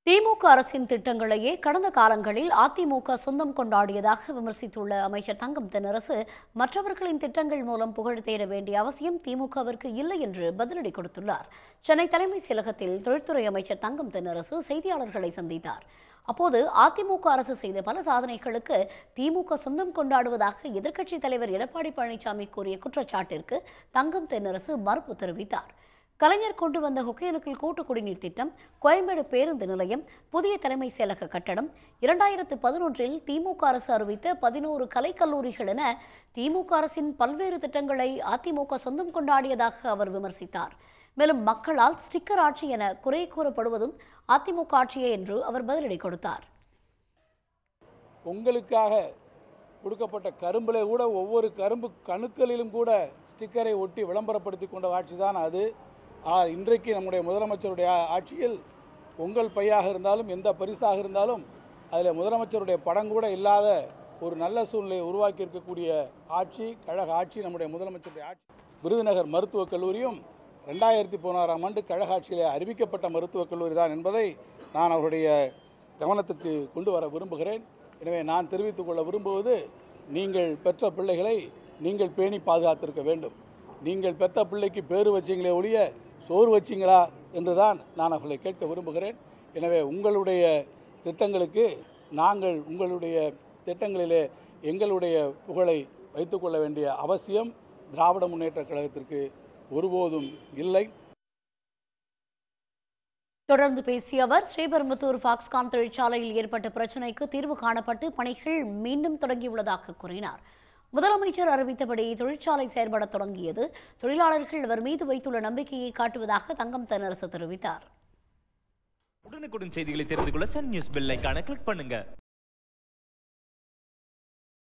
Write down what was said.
திமுக அரசின் திட்டங்களையே கடந்த காலங்களில் அதிமுக சொந்தம் கொண்டாடியதாக விமர்சித்துள்ள அமைச்சர் தங்கம் தென்னரசு மற்றவர்களின் திட்டங்கள் மூலம் புகழ் தேட வேண்டிய அவசியம் திமுகவிற்கு இல்லை என்று பதிலடி கொடுத்துள்ளார் சென்னை தலைமைச் செயலகத்தில் தொழில்துறை அமைச்சர் தங்கம் தென்னரசு செய்தியாளர்களை சந்தித்தார் அப்போது அதிமுக அரசு செய்த பல சாதனைகளுக்கு திமுக சொந்தம் கொண்டாடுவதாக எதிர்க்கட்சித் தலைவர் எடப்பாடி பழனிசாமி கூறிய குற்றச்சாட்டிற்கு தங்கம் தென்னரசு மறுப்பு தெரிவித்தார் கலைஞர் கொண்டு வந்த ஒகேனக்கல் கூட்டு குடிநீர் திட்டம் கோயம்பேடு பேருந்து நிலையம் புதிய தலைமை செயலக கட்டடம் இரண்டாயிரத்து பதினொன்றில் திமுக அரசு அறிவித்த பதினோரு கலைக்கல்லூரிகள் என திமுக அரசின் பல்வேறு திட்டங்களை அதிமுக சொந்தம் கொண்டாடியதாக அவர் விமர்சித்தார் மேலும் மக்களால் ஸ்டிக்கர் ஆட்சி என குறை கூறப்படுவதும் அதிமுக ஆட்சியே என்று அவர் பதிலடி கொடுத்தார் உங்களுக்காக கொடுக்கப்பட்ட கரும்பில் கூட ஒவ்வொரு கரும்பு கணுக்களிலும் கூட ஸ்டிக்கரை ஒட்டி விளம்பரப்படுத்தி கொண்ட ஆட்சி தான் அது ஆனால் இன்றைக்கு நம்முடைய முதலமைச்சருடைய ஆ- ஆட்சியில் உங்கள் பையாக இருந்தாலும் எந்த பரிசாக இருந்தாலும் அதில் முதலமைச்சருடைய படம் கூட இல்லாத ஒரு நல்ல சூழ்நிலையை உருவாக்கி இருக்கக்கூடிய ஆட்சி கழக ஆட்சி நம்முடைய முதலமைச்சருடைய ஆட்சி விருதுநகர் மருத்துவக் கல்லூரியும் ரெண்டாயிரத்தி பதினாறாம் ஆண்டு கழக ஆட்சியிலே அறிவிக்கப்பட்ட மருத்துவக் கல்லூரி தான் என்பதை நான் அவருடைய கவனத்துக்கு கொண்டு வர விரும்புகிறேன் எனவே நான் தெரிவித்துக் கொள்ள விரும்புவது நீங்கள் பெற்ற பிள்ளைகளை நீங்கள் பேணி பாதுகாத்திருக்க வேண்டும் நீங்கள் பெற்ற பிள்ளைக்கு பேறு வச்சீங்களே ஒழிய சோறு வச்சீங்களா என்றுதான் நான் அவர்களை கேட்க விரும்புகிறேன் எனவே உங்களுடைய திட்டங்களுக்கு நாங்கள் உங்களுடைய திட்டங்களிலே எங்களுடைய புகழை வைத்துக்கொள்ள வேண்டிய அவசியம் திராவிட முன்னேற்றக் கழகத்திற்கு ஒருபோதும் இல்லை தொடர்ந்து பேசிய அவர் ஸ்ரீபெரும்புத்தூர் ஃபாக்ஸ்கான் தொழிற்சாலையில் ஏற்பட்ட பிரச்சினைக்கு தீர்வு காணப்பட்டு பணிகள் மீண்டும் தொடங்கியுள்ளதாக கூறினார் முதலமைச்சர் அறிவித்தபடி தொழிற்சாலை செயல்பட தொடங்கியது தொழிலாளர்கள் அவர் மீது வைத்துள்ள நம்பிக்கையை காட்டுவதாக தங்கம் தென்னரசு தெரிவித்தார் உடனுக்குடன் செய்திகளை தெரிந்து கொள்ள சன் நியூஸ் பெல் ஐகானை கிளிக் பண்ணுங்க